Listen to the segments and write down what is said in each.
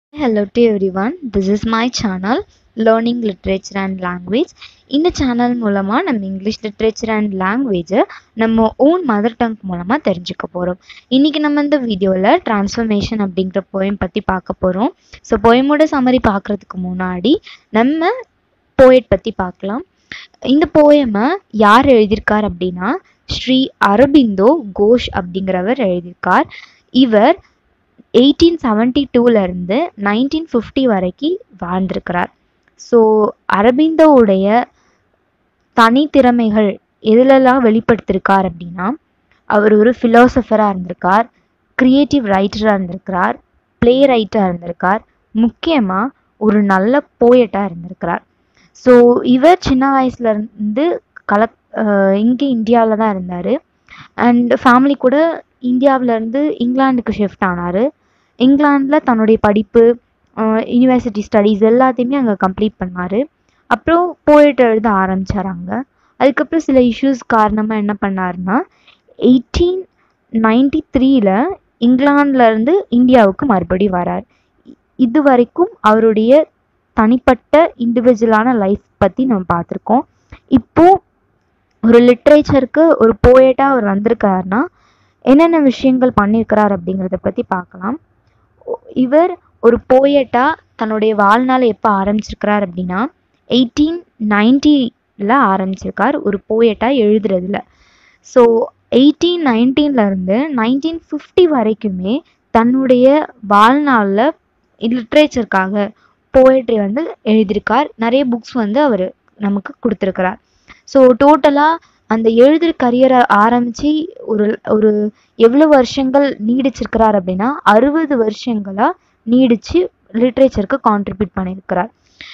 Hello to everyone. This is my channel Learning Literature and Language. இந்த channel மூலமாக நம்ம English literature and லாங்குவேஜை நம்ம ஓன் மதர் டங் மூலமாக தெரிஞ்சுக்க போகிறோம் இன்றைக்கி நம்ம இந்த வீடியோவில் ட்ரான்ஸ்ஃபர்மேஷன் அப்படிங்கிற போயம் பற்றி பார்க்க போகிறோம் ஸோ போயமோட சம்மரி பார்க்குறதுக்கு முன்னாடி நம்ம போயட் பற்றி பார்க்கலாம் இந்த போயமை யார் எழுதியிருக்கார் அப்படின்னா ஸ்ரீ அரபிந்தோ கோஷ் அப்படிங்கிறவர் எழுதியிருக்கார் இவர் எயிட்டீன் செவன்ட்டி டூலேருந்து நைன்டீன் ஃபிஃப்டி வரைக்கும் வாழ்ந்திருக்கிறார் ஸோ அரபிந்தோவுடைய தனித்திறமைகள் எதுலெல்லாம் வெளிப்படுத்தியிருக்கார் அப்படின்னா அவர் ஒரு ஃபிலோசஃபராக இருந்திருக்கார் க்ரியேட்டிவ் ரைட்டராக இருந்திருக்கிறார் ப்ளே ரைட்டராக இருந்திருக்கார் முக்கியமாக ஒரு நல்ல போயட்டாக இருந்திருக்கிறார் ஸோ இவர் சின்ன வயசுலேருந்து கல இங்கே இந்தியாவில் தான் இருந்தார் அண்ட் ஃபேமிலி கூட இந்தியாவிலேருந்து இங்கிலாந்துக்கு ஷிஃப்ட் ஆனார் இங்கிலாந்தில் தன்னுடைய படிப்பு யூனிவர்சிட்டி ஸ்டடீஸ் எல்லாத்தையுமே அங்கே கம்ப்ளீட் பண்ணார் அப்புறம் போயிட்டு எழுத ஆரம்பித்தார் அங்கே அதுக்கப்புறம் சில இஷ்யூஸ் காரணமாக என்ன பண்ணாருன்னா எயிட்டீன் நைன்டி த்ரீல இங்கிலாந்துலேருந்து இந்தியாவுக்கு மறுபடி வரார் இது வரைக்கும் அவருடைய தனிப்பட்ட இண்டிவிஜுவலான லைஃப் பற்றி நம்ம பார்த்துருக்கோம் இப்போது ஒரு லிட்ரேச்சருக்கு ஒரு போயட்டாக அவர் வந்திருக்காருன்னா என்னென்ன விஷயங்கள் பண்ணியிருக்கிறார் அப்படிங்கிறத பற்றி பார்க்கலாம் இவர் ஒரு போயட்டாக தன்னுடைய வாழ்நாளை எப்போ ஆரம்பிச்சிருக்கிறார் அப்படின்னா எயிட்டீன் நைன்ட்டியில் ஆரம்பிச்சிருக்கார் ஒரு போயட்டாக எழுதுறதுல ஸோ எயிட்டீன் நைன்டீன்லேருந்து நைன்டீன் ஃபிஃப்டி வரைக்குமே தன்னுடைய வாழ்நாளில் லிட்ரேச்சருக்காக போயட்ரி வந்து எழுதியிருக்கார் நிறைய புக்ஸ் வந்து அவர் நமக்கு கொடுத்துருக்கிறார் ஸோ டோட்டலாக அந்த எழுதுகிற கரியரை ஆரம்பித்து ஒரு ஒரு எவ்வளோ வருஷங்கள் நீடிச்சிருக்கிறார் அப்படின்னா அறுபது வருஷங்களாக நீடித்து லிட்ரேச்சருக்கு கான்ட்ரிபியூட் பண்ணியிருக்கிறார்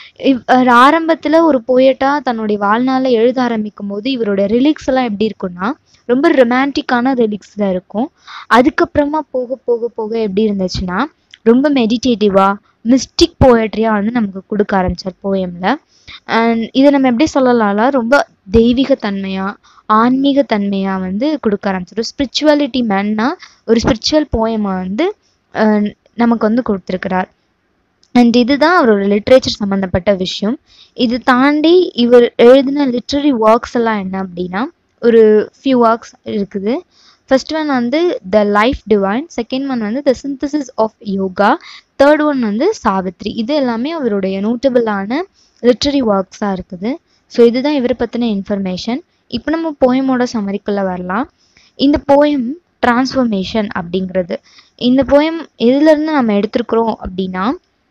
இவர் ஆரம்பத்தில் ஒரு போயட்டாக தன்னுடைய வாழ்நாளில் எழுத ஆரம்பிக்கும் போது இவரோட ரிலிக்ஸ் எல்லாம் எப்படி இருக்குன்னா ரொம்ப ரொமான்டிக்கான ரிலிக்ஸில் இருக்கும் அதுக்கப்புறமா போக போக போக எப்படி இருந்துச்சுன்னா ரொம்ப மெடிடேட்டிவாக மிஸ்டிக் போயட்ரியாக வந்து நமக்கு கொடுக்க ஆரம்பித்தார் போயமில் அண்ட் இதை நம்ம எப்படி சொல்லலாம்ல ரொம்ப தெய்வீக தன்மையாக ஆன்மீக தன்மையாக வந்து கொடுக்க ஆரம்பிச்சிடும் ஸ்பிரிச்சுவாலிட்டி மேன்னா ஒரு ஸ்பிரிச்சுவல் போயமை வந்து நமக்கு வந்து கொடுத்துருக்கிறார் அண்ட் இதுதான் அவரோட லிட்ரேச்சர் சம்மந்தப்பட்ட விஷயம் இது தாண்டி இவர் எழுதின லிட்ரரி ஒர்க்ஸ் எல்லாம் என்ன அப்படின்னா ஒரு ஃபியூ ஒர்க்ஸ் இருக்குது ஃபர்ஸ்ட் ஒன் வந்து the life divine second one வந்து the synthesis of yoga third one வந்து சாவித்ரி இது எல்லாமே அவருடைய நோட்டபிளான லிட்ரரி ஒர்க்ஸாக இருக்குது ஸோ இதுதான் இவரை பற்றின இன்ஃபர்மேஷன் இப்போ நம்ம போயமோட சமரிக்குள்ளே வரலாம் இந்த போயம் டிரான்ஸ்ஃபர்மேஷன் அப்படிங்கிறது இந்த போயம் எதுலேருந்து நம்ம எடுத்திருக்கிறோம் அப்படின்னா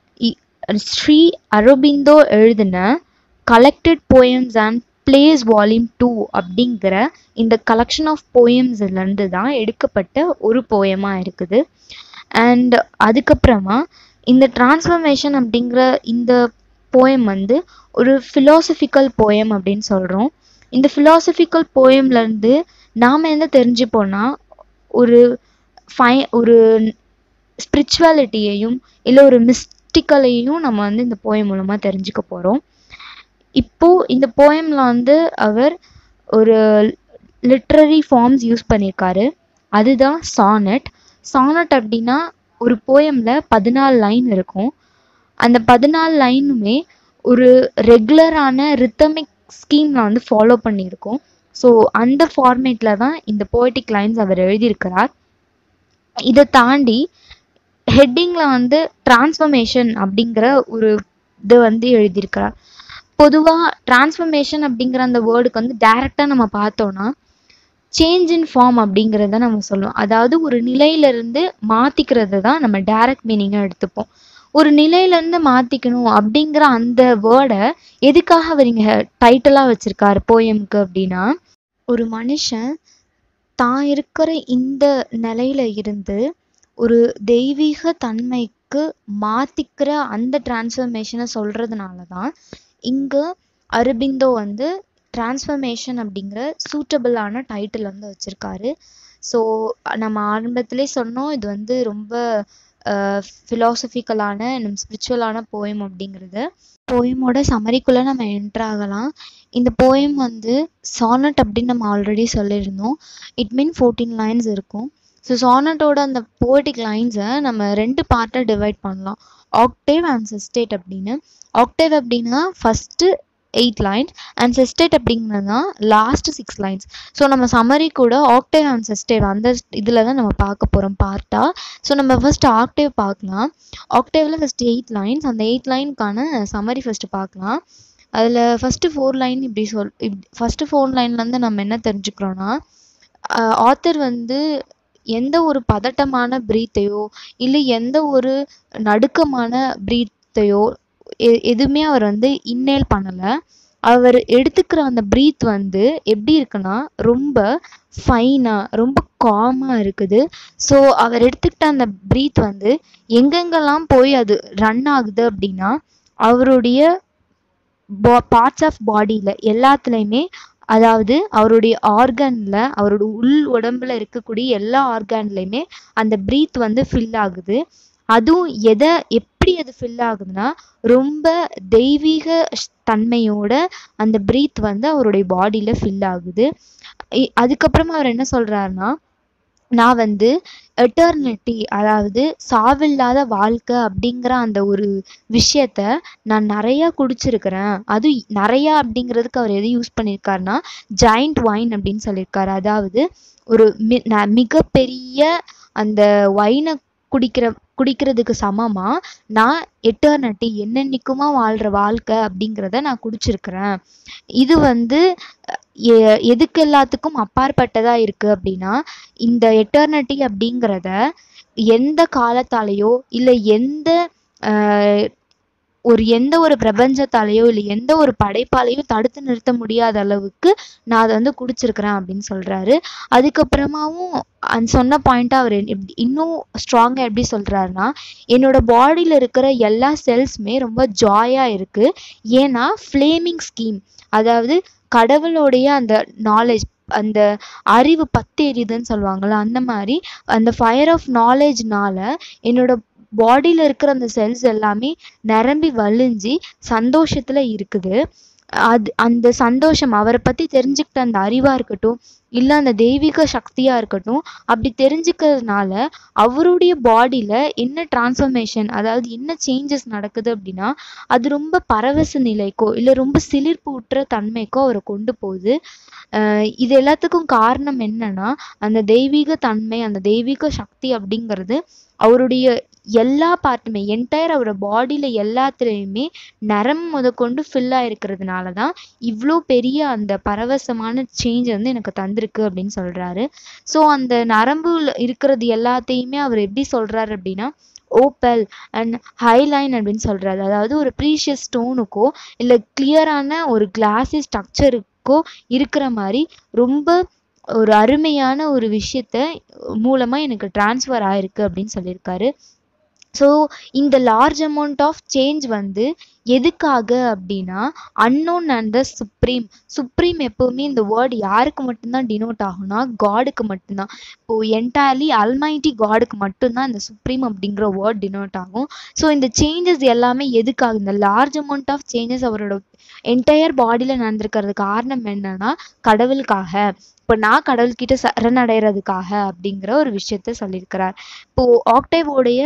ஸ்ரீ அரபிந்தோ எழுதின collected poems and plays volume two அப்படிங்கிற இந்த கலெக்ஷன் ஆஃப் போயம்ஸ்லேருந்து தான் எடுக்கப்பட்ட ஒரு போயமாக இருக்குது அண்ட் அதுக்கப்புறமா இந்த டிரான்ஸ்ஃபர்மேஷன் அப்படிங்கிற இந்த போயம் வந்து ஒரு ஃபிலாசபிக்கல் போயம் அப்படின்னு சொல்கிறோம் இந்த ஃபிலாசபிக்கல் போயம்லேருந்து நாம் என்ன தெரிஞ்சுப்போன்னா ஒரு ஃபை ஒரு ஸ்பிரிச்சுவாலிட்டியையும் இல்லை ஒரு மிஸ்டிக்கலையும் நம்ம வந்து இந்த போயம் மூலமாக தெரிஞ்சுக்க போகிறோம் இப்போது இந்த போயமில் வந்து அவர் ஒரு லிட்ரரி ஃபார்ம்ஸ் யூஸ் பண்ணியிருக்காரு அதுதான் சானட் சானட் அப்படின்னா ஒரு போயமில் பதினாலு லைன் இருக்கும் அந்த பதினாலு லைனுமே ஒரு ரெகுலரான ரித்தமிக் ஸ்கீமில் வந்து ஃபாலோ பண்ணியிருக்கோம் ஸோ அந்த ஃபார்மேட்டில் தான் இந்த போய்டிக் லைன்ஸ் அவர் எழுதியிருக்கிறார் இதை தாண்டி ஹெட்டிங்கில் வந்து டிரான்ஸ்ஃபர்மேஷன் அப்படிங்கிற ஒரு இது வந்து எழுதியிருக்கிறார் பொதுவாக டிரான்ஸ்ஃபர்மேஷன் அப்படிங்கிற அந்த வேர்டுக்கு வந்து டைரெக்டாக நம்ம பார்த்தோன்னா சேஞ்ச் இன் ஃபார்ம் அப்படிங்கிறத நம்ம சொல்லுவோம் அதாவது ஒரு நிலையிலிருந்து மாற்றிக்கிறது தான் நம்ம டைரக்ட் மீனிங்காக எடுத்துப்போம் ஒரு நிலையிலேருந்து மாற்றிக்கணும் அப்படிங்கிற அந்த வேர்டை எதுக்காக அவர் இங்கே டைட்டிலாக வச்சுருக்காரு போயமுக்கு அப்படின்னா ஒரு மனுஷன் தான் இருக்கிற இந்த நிலையில இருந்து ஒரு தெய்வீக தன்மைக்கு மாற்றிக்கிற அந்த டிரான்ஸ்ஃபர்மேஷனை சொல்கிறதுனால தான் இங்கே அரபிந்தோ வந்து டிரான்ஸ்ஃபர்மேஷன் அப்படிங்கிற சூட்டபிளான டைட்டில் வந்து வச்சுருக்காரு ஸோ நம்ம ஆரம்பத்திலே சொன்னோம் இது வந்து ரொம்ப ஃபிலாசபிக்கலான நம்ம ஸ்பிரிச்சுவலான போயம் அப்படிங்கிறது போயமோட சமரிக்குள்ளே நம்ம என்ட்ராகலாம் இந்த போயம் வந்து சானட் அப்படின்னு நம்ம ஆல்ரெடி சொல்லியிருந்தோம் இட் மீன் ஃபோர்டீன் லைன்ஸ் இருக்கும் ஸோ சானட்டோட அந்த போய்டிக் லைன்ஸை நம்ம ரெண்டு பார்ட்டாக டிவைட் பண்ணலாம் ஆக்டேவ் அண்ட் செஸ்டேட் அப்படின்னு ஆக்டேவ் அப்படின்னா first eight lines and sestet அப்படிங்கிறது தான் லாஸ்ட் சிக்ஸ் லைன்ஸ் ஸோ நம்ம சம்மரி கூட ஆக்டேவ் அண்ட் செஸ்டேவ் அந்த இதில் தான் நம்ம பார்க்க போகிறோம் பார்ட்டாக ஸோ நம்ம ஃபர்ஸ்ட் ஆக்டேவ் பார்க்கலாம் ஆக்டேவில் ஃபஸ்ட் எயிட் லைன்ஸ் அந்த எயிட் லைனுக்கான சம்மரி ஃபஸ்ட்டு பார்க்கலாம் அதில் ஃபஸ்ட்டு ஃபோர் லைன் இப்படி சொல் இப் ஃபஸ்ட்டு ஃபோர் லைன்லேருந்து நம்ம என்ன தெரிஞ்சுக்கிறோன்னா ஆத்தர் வந்து எந்த ஒரு பதட்டமான ப்ரீத்தையோ இல்லை எந்த ஒரு நடுக்கமான ப்ரீத்தையோ எ எதுவுமே அவர் வந்து இன்னேல் பண்ணலை அவர் எடுத்துக்கிற அந்த ப்ரீத் வந்து எப்படி இருக்குன்னா ரொம்ப ஃபைனாக ரொம்ப காமாக இருக்குது ஸோ அவர் எடுத்துக்கிட்ட அந்த ப்ரீத் வந்து எங்கெங்கெல்லாம் போய் அது ரன் ஆகுது அப்படின்னா அவருடைய பா பார்ட்ஸ் ஆஃப் பாடியில் எல்லாத்துலேயுமே அதாவது அவருடைய ஆர்கனில் அவரோட உள் உடம்புல இருக்கக்கூடிய எல்லா ஆர்கான்லேயுமே அந்த ப்ரீத் வந்து ஃபில் ஆகுது அதுவும் எதை எப்படி அது ஃபில் ஆகுதுன்னா ரொம்ப தெய்வீக தன்மையோட அந்த ப்ரீத் வந்து அவருடைய பாடியில் ஃபில் ஆகுது அதுக்கப்புறமா அவர் என்ன சொல்கிறாருன்னா நான் வந்து எட்டர்னிட்டி அதாவது சாவில்லாத வாழ்க்கை அப்படிங்கிற அந்த ஒரு விஷயத்த நான் நிறையா குடிச்சிருக்கிறேன் அது நிறையா அப்படிங்கிறதுக்கு அவர் எது யூஸ் பண்ணியிருக்காருன்னா ஜாயிண்ட் ஒயின் அப்படின்னு சொல்லியிருக்காரு அதாவது ஒரு மி மிகப்பெரிய அந்த ஒயினை குடிக்கிற குடிக்கிறதுக்கு சமமாக நான் எட்டர்னிட்டி என்னென்னைக்குமா வாழ்கிற வாழ்க்கை அப்படிங்கிறத நான் குடிச்சிருக்கிறேன் இது வந்து எதுக்கு எல்லாத்துக்கும் அப்பாற்பட்டதாக இருக்குது அப்படின்னா இந்த எட்டர்னிட்டி அப்படிங்கிறத எந்த காலத்தாலேயோ இல்லை எந்த ஒரு எந்த ஒரு பிரபஞ்சத்தாலேயோ இல்லை எந்த ஒரு படைப்பாலேயோ தடுத்து நிறுத்த முடியாத அளவுக்கு நான் அதை வந்து குடிச்சிருக்கிறேன் அப்படின்னு சொல்கிறாரு அதுக்கப்புறமாவும் அந்த சொன்ன பாயிண்ட்டை அவர் எப்படி இன்னும் ஸ்ட்ராங்காக எப்படி சொல்கிறாருன்னா என்னோட பாடியில் இருக்கிற எல்லா செல்ஸுமே ரொம்ப ஜாயாக இருக்குது ஏன்னா ஃப்ளேமிங் ஸ்கீம் அதாவது கடவுளோடைய அந்த நாலேஜ் அந்த அறிவு பத்து எரியுதுன்னு சொல்லுவாங்கள்ல அந்த மாதிரி அந்த ஃபயர் ஆஃப் நாலேஜ்னால என்னோட பாடியில் இருக்கிற அந்த செல்ஸ் எல்லாமே நிரம்பி வழிஞ்சு சந்தோஷத்தில் இருக்குது அது அந்த சந்தோஷம் அவரை பற்றி தெரிஞ்சுக்கிட்ட அந்த அறிவாக இருக்கட்டும் இல்லை அந்த தெய்வீக சக்தியாக இருக்கட்டும் அப்படி தெரிஞ்சுக்கிறதுனால அவருடைய பாடியில் என்ன டிரான்ஸ்ஃபர்மேஷன் அதாவது என்ன சேஞ்சஸ் நடக்குது அப்படின்னா அது ரொம்ப பரவச நிலைக்கோ இல்லை ரொம்ப சிலிர்ப்பு உற்ற தன்மைக்கோ அவரை கொண்டு போகுது இது எல்லாத்துக்கும் காரணம் என்னன்னா அந்த தெய்வீக தன்மை அந்த தெய்வீக சக்தி அப்படிங்கிறது அவருடைய எல்லா பார்ட்டுமே என்டையர் அவரோட பாடியில் எல்லாத்துலேயுமே நரம் முதற்கொண்டு ஃபில் ஆகிருக்கிறதுனால தான் இவ்வளோ பெரிய அந்த பரவசமான சேஞ்ச் வந்து எனக்கு தந்திருக்கு அப்படின்னு சொல்கிறாரு ஸோ அந்த நரம்புல இருக்கிறது எல்லாத்தையுமே அவர் எப்படி சொல்கிறாரு அப்படின்னா ஓப்பல் அண்ட் ஹைலைன் அப்படின்னு சொல்கிறாரு அதாவது ஒரு ப்ரீஷியஸ் ஸ்டோனுக்கோ இல்லை கிளியரான ஒரு கிளாஸி ஸ்ட்ரக்சருக்கோ இருக்கிற மாதிரி ரொம்ப ஒரு அருமையான ஒரு விஷயத்த மூலமாக எனக்கு ட்ரான்ஸ்ஃபர் ஆயிருக்கு அப்படின்னு சொல்லியிருக்காரு ஸோ இந்த லார்ஜ் அமௌண்ட் ஆஃப் சேஞ்ச் வந்து எதுக்காக அப்படின்னா unknown and the supreme supreme எப்போவுமே இந்த வேர்டு யாருக்கு மட்டும்தான் டினோட் ஆகும்னா காடுக்கு மட்டும்தான் இப்போது என்டையர்லி அல்மைட்டி காடுக்கு மட்டும்தான் இந்த சுப்ரீம் அப்படிங்கிற வேர்ட் டினோட் ஆகும் ஸோ இந்த சேஞ்சஸ் எல்லாமே எதுக்காக இந்த லார்ஜ் அமௌண்ட் ஆஃப் சேஞ்சஸ் அவரோட என்டையர் பாடியில் நடந்திருக்கிறதுக்கு காரணம் என்னன்னா கடவுளுக்காக இப்போ நான் கடவுள்கிட்ட சரணடைகிறதுக்காக அப்படிங்கிற ஒரு விஷயத்த சொல்லியிருக்கிறார் இப்போது ஆக்டேவோடைய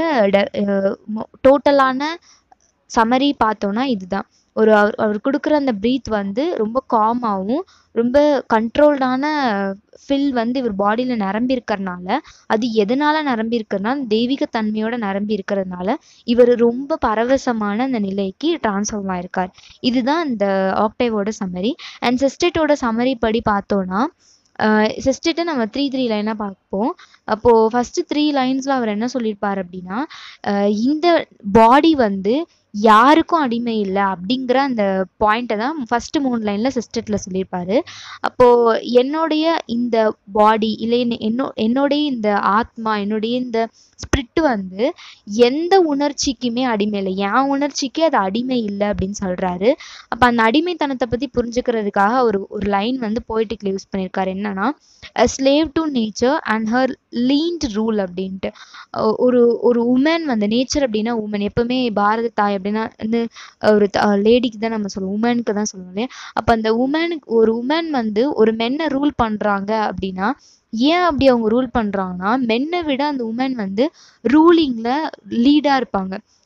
டோட்டலான சமரி பார்த்தோன்னா இதுதான் ஒரு அவர் அவர் கொடுக்குற அந்த ப்ரீத் வந்து ரொம்ப காமாகவும் ரொம்ப கண்ட்ரோல்டான ஃபில் வந்து இவர் பாடியில் நிரம்பி இருக்கிறனால அது எதனால் நிரம்பி இருக்கிறதுனா தெய்வீக தன்மையோட நிரம்பி இருக்கிறதுனால இவர் ரொம்ப பரவசமான அந்த நிலைக்கு ட்ரான்ஸ்ஃபார்ம் ஆயிருக்கார் இதுதான் இந்த ஆக்டேவோட சம்மரி அண்ட் சிஸ்டேட்டோட சம்மரி படி பார்த்தோன்னா சிஸ்டேட்டை நம்ம த்ரீ த்ரீ லைனாக பார்ப்போம் அப்போது ஃபஸ்ட்டு த்ரீ லைன்ஸில் அவர் என்ன சொல்லியிருப்பார் அப்படின்னா இந்த பாடி வந்து யாருக்கும் அடிமை இல்லை அப்படிங்கிற அந்த பாயிண்ட்டை தான் ஃபஸ்ட்டு மூணு லைனில் சிஸ்டத்தில் சொல்லியிருப்பாரு அப்போது என்னுடைய இந்த பாடி இல்லை என்னோ என்னுடைய இந்த ஆத்மா என்னுடைய இந்த ஸ்பிரிட் வந்து எந்த உணர்ச்சிக்குமே அடிமை இல்லை என் உணர்ச்சிக்கு அது அடிமை இல்லை அப்படின்னு சொல்கிறாரு அப்போ அந்த அடிமைத்தனத்தை பற்றி புரிஞ்சுக்கிறதுக்காக ஒரு ஒரு லைன் வந்து போய்ட்டுக்கு யூஸ் பண்ணியிருக்காரு என்னன்னா slave to nature and her லீன்ட் ரூல் அப்படின்ட்டு ஒரு ஒரு உமன் வந்து நேச்சர் அப்படின்னா உமன் எப்பவுமே பாரத தாய் அப்படின்னா வந்து ஒரு லேடிக்கு தான் நம்ம சொல்லுவோம் உமனுக்கு தான் சொல்லுவோம் இல்லையா அப்போ அந்த உமனுக்கு ஒரு உமன் வந்து ஒரு மென்னை ரூல் பண்ணுறாங்க அப்படின்னா ஏன் அப்படி அவங்க ரூல் பண்ணுறாங்கன்னா மென்னை விட அந்த உமன் வந்து ரூலிங்கில் லீடாக இருப்பாங்க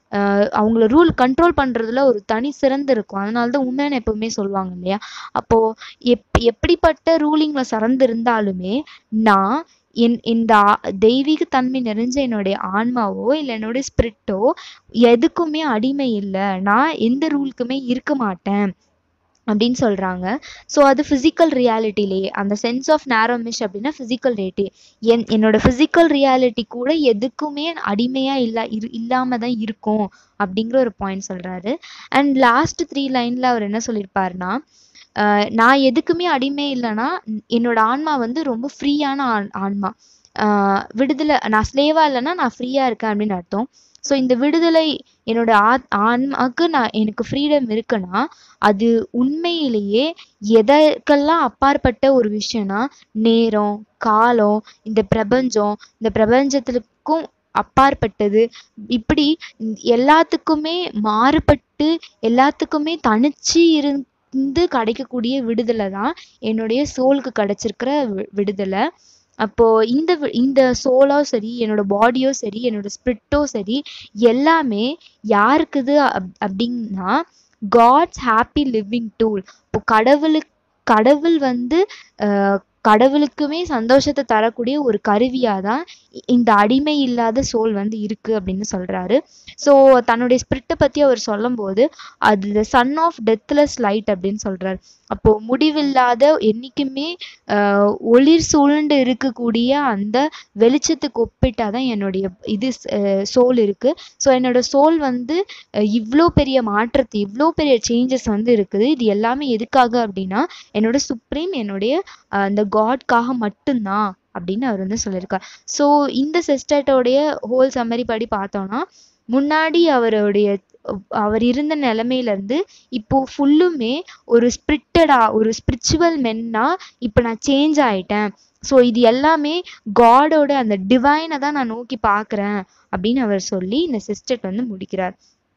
ஆஹ் அவங்கள ரூல் கண்ட்ரோல் பண்றதுல ஒரு தனி சிறந்து இருக்கும் அதனால தான் உண்மைன்னு எப்பவுமே சொல்லுவாங்க இல்லையா அப்போ எப் எப்படிப்பட்ட ரூலிங்ல சிறந்து இருந்தாலுமே நான் என் இந்த ஆ- தெய்வீக தன்மை நிறைஞ்ச என்னுடைய ஆன்மாவோ இல்லை என்னுடைய ஸ்பிரிட்டோ எதுக்குமே அடிமை இல்லை நான் எந்த ரூலுக்குமே இருக்க மாட்டேன் அப்படின்னு சொல்றாங்க ஸோ அது ஃபிசிக்கல் ரியாலிட்டிலேயே அந்த சென்ஸ் ஆஃப் நேரோமிஷ் அப்படின்னா ஃபிசிக்கல் ரேட்டி என் என்னோட ஃபிசிக்கல் ரியாலிட்டி கூட எதுக்குமே அடிமையா இல்ல இரு இல்லாம தான் இருக்கும் அப்படிங்கிற ஒரு பாயிண்ட் சொல்றாரு அண்ட் லாஸ்ட் த்ரீ லைன்ல அவர் என்ன சொல்லியிருப்பாருன்னா ஆஹ் நான் எதுக்குமே அடிமை இல்லைன்னா என்னோட ஆன்மா வந்து ரொம்ப ஃப்ரீயான ஆன் ஆன்மா ஆஹ் விடுதலை நான் ஸ்லேவா இல்லைன்னா நான் ஃப்ரீயா இருக்கேன் அப்படின்னு அர்த்தம் ஸோ இந்த விடுதலை என்னோட ஆ ஆன்மாவுக்கு நான் எனக்கு ஃப்ரீடம் இருக்குன்னா அது உண்மையிலேயே எதற்கெல்லாம் அப்பாற்பட்ட ஒரு விஷயம்னா நேரம் காலம் இந்த பிரபஞ்சம் இந்த பிரபஞ்சத்திற்கும் அப்பாற்பட்டது இப்படி இந்த எல்லாத்துக்குமே மாறுபட்டு எல்லாத்துக்குமே தனிச்சு இருந்து கிடைக்கக்கூடிய விடுதலை தான் என்னுடைய சோலுக்கு கிடைச்சிருக்கிற வி- விடுதலை அப்போ இந்த வி- இந்த சோலோ சரி என்னோட பாடியோ சரி என்னோட ஸ்பிரிட்டோ சரி எல்லாமே யாருக்குது அப் அப்படின்னா காட்ஸ் ஹாப்பி லிவிங் டூல் இப்போ கடவுளுக்கு கடவுள் வந்து அஹ், கடவுளுக்குமே சந்தோஷத்தை தரக்கூடிய ஒரு கருவியாக தான் இ- இந்த அடிமை இல்லாத சோல் வந்து இருக்கு அப்படின்னு சொல்றாரு ஸோ தன்னுடைய ஸ்பிரிட்டை பற்றி அவர் சொல்லும்போது அது the sun of deathless light அப்படின்னு சொல்றாரு அப்போ முடிவில்லாத என்னைக்குமே ஆஹ், ஒளிர் சூழ்ந்து இருக்கக்கூடிய அந்த வெளிச்சத்துக்கு ஒப்பிட்டாதான் என்னுடைய இது சோல் இருக்கு ஸோ என்னோட சோல் வந்து அஹ், இவ்ளோ பெரிய மாற்றத்தை இவ்ளோ பெரிய சேஞ்சஸ் வந்து இருக்குது இது எல்லாமே எதுக்காக அப்படின்னா என்னோட சுப்ரீம் என்னுடைய அஹ், அந்த காட்காக மட்டும்தான் அப்படின்னு அவர் வந்து சொல்லியிருக்கார் ஸோ இந்த சிஸ்டர்ட்டோடைய ஹோல் சம்மரி படி பார்த்தோம்னா முன்னாடி அவருடைய அவர் இருந்த நிலைமையில இருந்து இப்போ ஃபுல்லுமே ஒரு ஸ்பிரிட்டடா ஒரு ஸ்பிரிச்சுவல் மென்னா இப்போ நான் சேஞ்ச் ஆயிட்டேன் ஸோ இது எல்லாமே காடோட அந்த டிவைனை தான் நான் நோக்கி பார்க்குறேன் அப்படின்னு அவர் சொல்லி இந்த சிஸ்டர் வந்து முடிக்கிறார்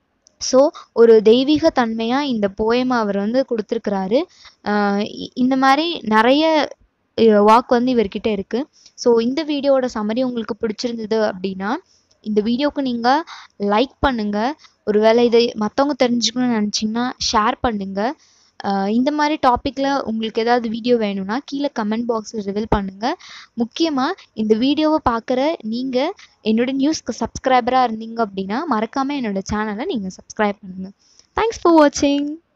ஸோ ஒரு தெய்வீக தன்மையா இந்த போயமை அவர் வந்து கொடுத்துருக்கிறாரு ஆஹ் இ- இந்த மாதிரி நிறைய வாக் வந்து இவர்கிட்ட இருக்கு ஸோ இந்த வீடியோவோட சம்மரி உங்களுக்கு பிடிச்சிருந்தது அப்படின்னா இந்த வீடியோக்கு நீங்க லைக் பண்ணுங்க ஒருவேளை இதை மற்றவங்க தெரிஞ்சுக்கணும்னு நினச்சிங்கன்னா ஷேர் பண்ணுங்க ஆஹ் இந்த மாதிரி டாப்பிக்கில் உங்களுக்கு ஏதாவது வீடியோ வேணும்னா கீழே கமெண்ட் பாக்ஸில் ரிவீல் பண்ணுங்க முக்கியமாக இந்த வீடியோவை பார்க்குற நீங்கள் என்னோட நியூஸ்க்கு சப்ஸ்கிரைபராக இருந்தீங்க அப்படின்னா மறக்காமல் என்னோட சேனலை நீங்கள் சப்ஸ்கிரைப் பண்ணுங்க தேங்க்ஸ் ஃபார் வாட்சிங்